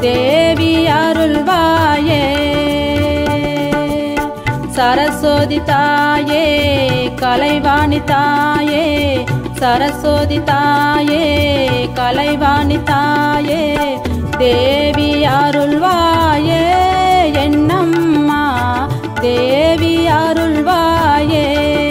தேவி அருள்வாயே சரஸ்வதி தாயே கலைவாணி தாயே சரஸ்வதி தாயே கலைவாணி தாயே தேவி அருள்வாயே என்னம்மா தேவி அருள்வாயே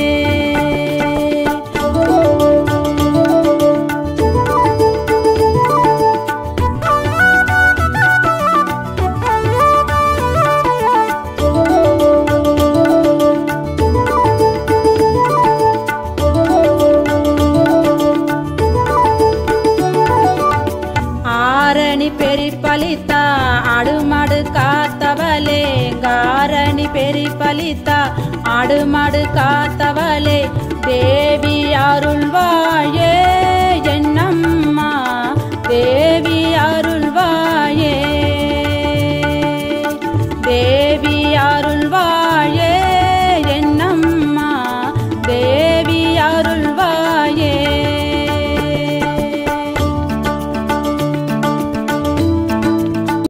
ஆரணி பெரிப்பலித்தா அடுமடு காத்தவளே காரணி பெரிப்பலித்தா அடுமடு காத்தவளே தேவி அருள்வாயே என்னம்மா தேவி அருள்வாயே